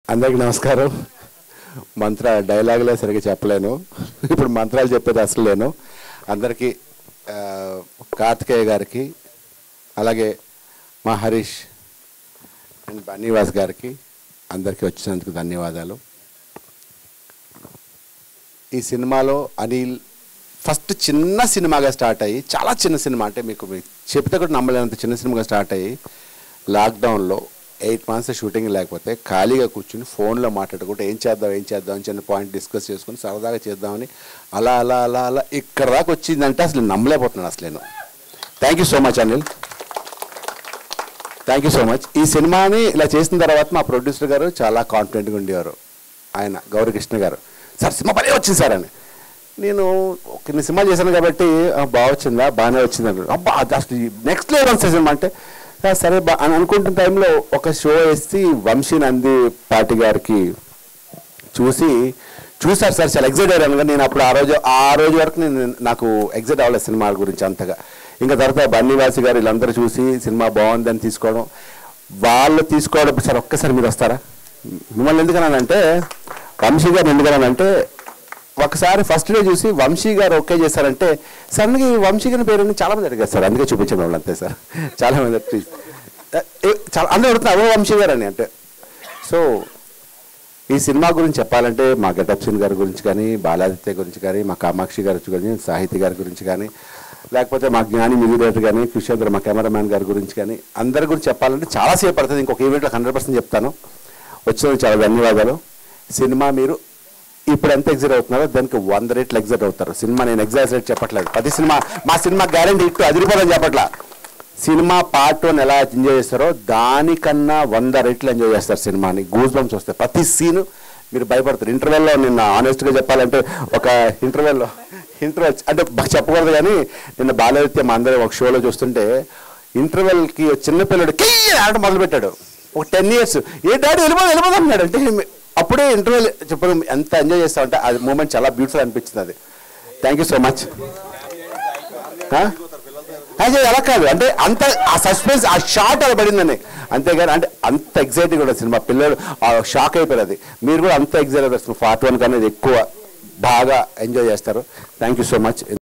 అందరికీ నమస్కారం మంత్ర డైలాగులే సరిగ్గా చెప్పలేను ఇప్పుడు మంత్రాలు చెప్పేది అసలు లేను అందరికీ ఆ, కార్తికేయ గారికి అలాగే మా హరీష్ అండ్ బన్నీవాస్ గారికి అందరికీ వచ్చినందుకు ధన్యవాదాలు ఈ సినిమాలో అనిల్ ఫస్ట్ చిన్న సినిమాగా స్టార్ట్ అయ్యి చాలా చిన్న సినిమా అంటే మీకు మీ- చెప్తే కూడా నమ్మలేనంత చిన్న సినిమాగా స్టార్ట్ అయ్యి లాక్డౌన్లో ఎయిట్ మంత్స్ షూటింగ్ లేకపోతే ఖాళీగా కూర్చుని ఫోన్లో మాట్లాడుకుంటే ఏం చేద్దాం ఏం చేద్దాం అని చిన్న పాయింట్ డిస్కస్ చేసుకుని సరదాగా చేద్దామని అలా అలా అలా అలా ఇక్కడ దాకా వచ్చిందంటే అసలు నమ్మలేకపోతున్నాను అసలు నేను thank you so much Anil thank you so much ఈ సినిమాని ఇలా చేసిన తర్వాత మా ప్రొడ్యూసర్ గారు చాలా కాన్ఫిడెంట్గా ఉండేవారు ఆయన గౌరకృష్ణ గారు సార్ సినిమా భలే వచ్చింది సార్ అని నేను కొన్ని సినిమా చేశాను కాబట్టి "ఆ, బాగా వచ్చిందా బాగానే వచ్చింది అన్నారు అబ్బా అది అసలు నెక్స్ట్ లెవెల్ వస్తుంది సినిమా అంటే "ఆ, సరే బా అని అనుకుంటున్న టైంలో ఒక షో వేసి వంశీ నంది పాటి గారికి చూసి చూసారు సార్ చాలా ఎగ్జైట్ అయ్యాను కానీ నేను అప్పుడు ఆ రోజు ఆ రోజు వరకు నేను నాకు ఎగ్జైట్ అవ్వలేదు సినిమా గురించి అంతగా ఇంకా తర్వాత బన్నీవాసి గారు వీళ్ళందరూ చూసి సినిమా బాగుందని తీసుకోవడం వాళ్ళు తీసుకోవడం సార్ ఒక్కసారి మీరు వస్తారా మిమ్మల్ని ఎందుకన్నానంటే వంశీ గారు ఎందుకన్నానంటే ఒకసారి ఫస్ట్ డే చూసి వంశీ గారు ఓకే చేశారంటే సడన్గా ఈ వంశీ గారి పేరు చాలా మంది అడిగారు సార్ అందుకే చూపించాను మిమ్మల్ని అంతే సార్ చాలా మంది ప్లీజ్ చాలా అందరూ అడుగుతున్నారు "ఓ వంశీ గారు అని అంటే సో ఈ సినిమా గురించి చెప్పాలంటే మా గెటప్ సింగ్ గారి గురించి కానీ బాలాదిత్య గురించి కానీ మా కామాక్షి గారి గురించి కానీ సాహితీ గారి గురించి కానీ లేకపోతే మా జ్ఞాని మ్యూజిక్ కానీ కుషేంద్ర మా కెమెరామ్యాన్ గారి గురించి కానీ అందరి గురించి చెప్పాలంటే చాలాసేపు పడుతుంది ఇంకొక ఈవెంట్లో హండ్రెడ్ పర్సెంట్ చెప్తాను వచ్చినందుకు చాలా ధన్యవాదాలు సినిమా మీరు ఇప్పుడు ఎంత ఎగ్జైట్ అవుతున్నారో దానికి వంద రేట్లు ఎగ్జైట్ అవుతారు సినిమా నేను ఎగ్జాక్ట్ చెప్పట్లేదు ప్రతి సినిమా మా సినిమా గ్యారంటీ ఇట్టు అదిరిపోదని చెప్పట్లా సినిమా పార్ట్ వన్ ఎలా ఎంజాయ్ చేస్తారో దానికన్నా వంద రెట్లు ఎంజాయ్ చేస్తారు సినిమాని గూస్ బంప్స్ వస్తాయి ప్రతి సీన్ మీరు భయపడతారు ఇంటర్వెల్లో నిన్న ఆనెస్ట్గా చెప్పాలంటే ఒక ఇంటర్వెల్లో ఇంటర్వెల్ అంటే బాగా చెప్పకూడదు కానీ నిన్న బాలవిత్య మా అందరం ఒక షోలో చూస్తుంటే ఇంటర్వెల్కి చిన్న పిల్లడు కే ఆడటం మొదలుపెట్టాడు ఒక టెన్ ఇయర్స్ ఏ డాడీ వెళ్ళిపోదు వెళ్ళిపోదు అన్నాడు అంటే అప్పుడే ఇంటర్వెల్ చెప్పడం ఎంత ఎంజాయ్ చేస్తామంటే అది మూమెంట్ చాలా బ్యూటిఫుల్ అనిపించింది అది థ్యాంక్ యూ సో మచ్ అదే అలా కాదు అంటే అంత ఆ సస్పెన్స్ ఆ షార్ట్ అలా పడిందని అంతేగాని అంటే అంత ఎగ్జైటింగ్ కూడా సినిమా పిల్లలు ఆ షాక్ అయిపోయారు అది మీరు కూడా అంత ఎగ్జైట్ అయిపోతారు పార్ట్ వన్ కన్నా ఇది ఎక్కువ బాగా ఎంజాయ్ చేస్తారు థ్యాంక్ యూ సో మచ్